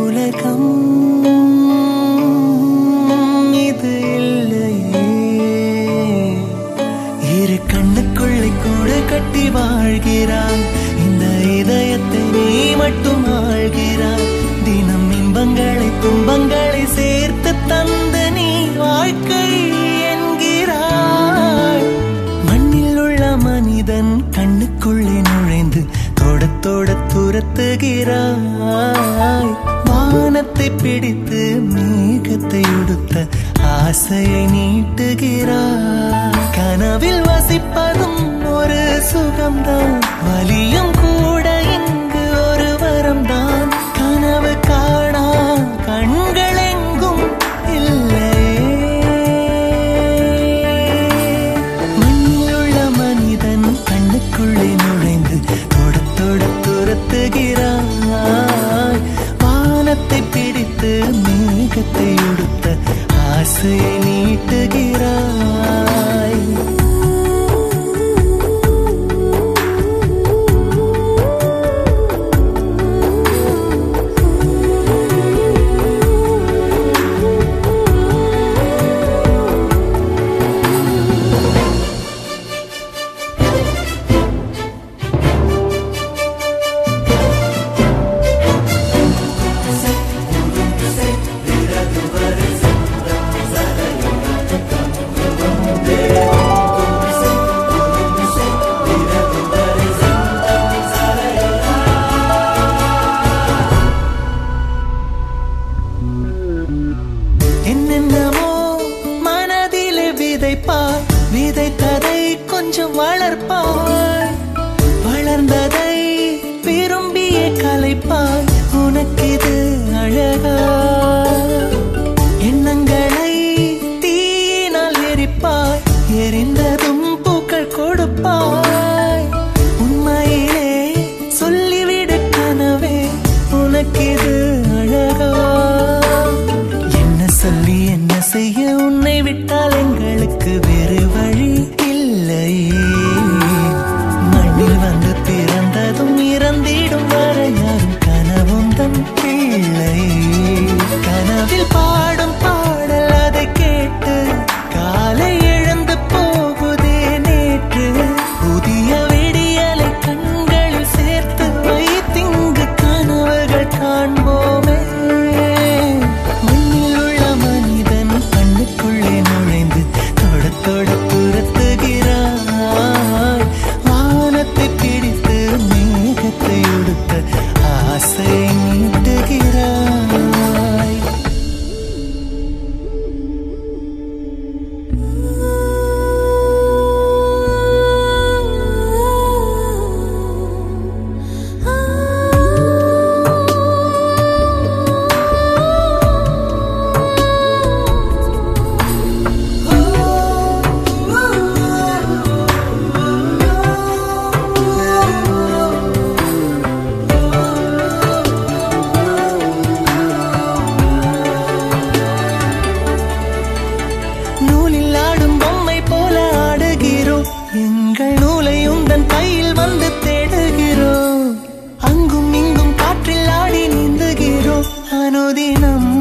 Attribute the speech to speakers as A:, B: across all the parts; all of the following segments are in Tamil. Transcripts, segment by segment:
A: உலகம் இது இல்லையே இரு கண்ணுக்குள்ளே கூட கட்டி வாழ்கிறாய் இந்த இதயத்தை நீ மட்டும் ஆழ்கிறாய் தினம் இன்பங்களை துன்பங்களை சேர்த்து தந்து நீ வாழ்க்கை என்கிறாய் மண்ணில் உள்ள மனிதன் கண்ணுக்குள்ளே நுழைந்து தொட தொட துரத்துகிறாய் வானத்தை பிடித்து மேகத்தை உடுத்த ஆசையை நீட்டுகிறாய் கனவில் வசிப்பதும் ஒரு சுகம்தான் வலியும் கூட இங்கு ஒரு வரம்தான் கனவு காணா கண்கள் எங்கும் இல்லையே மண்ணில் உள்ள மனிதன் கண்ணுக்குள்ளே நுழைந்து தொட தொட துரத்துகிறாய் வானத்தை பிடித்து மேகத்தை உடுத்த ஆசையை நீட்டுகிறாய் என்னென்னமோ மனதிலே விதைப்பாய் விதைத்ததை கொஞ்சம் வளர்ப்பாய் வளர்ந்ததை விரும்பிய கலைப்பாய் உனக்கிது அழகா எண்ணங்களை தீயினால் எரிப்பாய் எரிந்ததும் பூக்கள் கொடுப்பாய் உண்மையிலே சொல்லிவிடு கனவே உனக்கிது அழகா என்ன சொல்லி என்ன செய்ய உன்னை விட்டால் எங்களுக்கு வேறு வழி இல்லையே மண்ணில் வந்து பிறந்ததும் இறந்திடும் வரை யாரும் கனவும் தன் பிள்ளை கனவில் பாடும் பாடல் அதை கேட்டு காலை எழுந்து போகுதே நேற்று புதிய விடியலை கண்களில் சேர்த்து வைத்திங்கு கனவுகள் காண்போமே மண்ணில் உள்ள மனிதன் கண்ணுக்குள்ளே நுழைந்து தொட தொட துரத்துகிறாய் வானத்தை பிடித்து மேகத்தை உடுத்த ஆசை நீட்டுகிறாய் நூலில் ஆடும் பொம்மை போல ஆடுகிறோம் எங்கள் நூலை உந்தன் கையில் வந்து தேடுகிறோம் அங்கும் இங்கும் காற்றில் ஆடி நீந்துகிறோம் அனுதினம்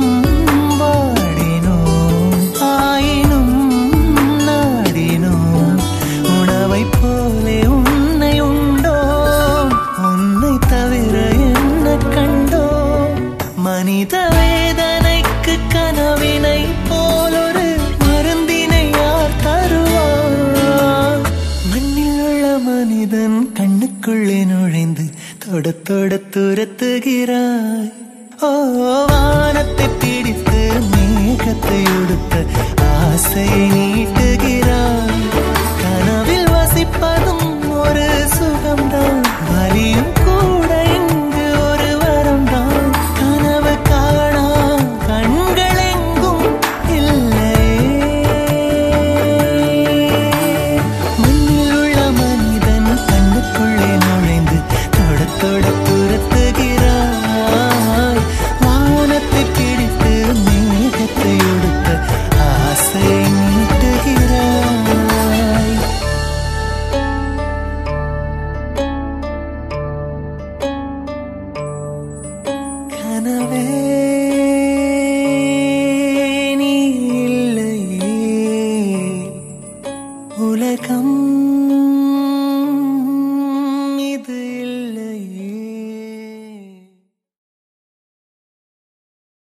A: வாடினோம் ஆயினும் நாடினோம் உணவை போலே உன்னை உண்டோம் உன்னை தவிர என்ன கண்டோம் மனித வேதனைக்கு கனவினை போலொரு மருந்தினை யார் தருவார் மண்ணில் உள்ள மனிதன் கண்ணுக்குள்ளே நுழைந்து தொட தொட துரத்துகிறாய் ஓ வானத்தை பிடித்து மேகத்தை உடுத்த ஆசையை நீட்டுகிறாய்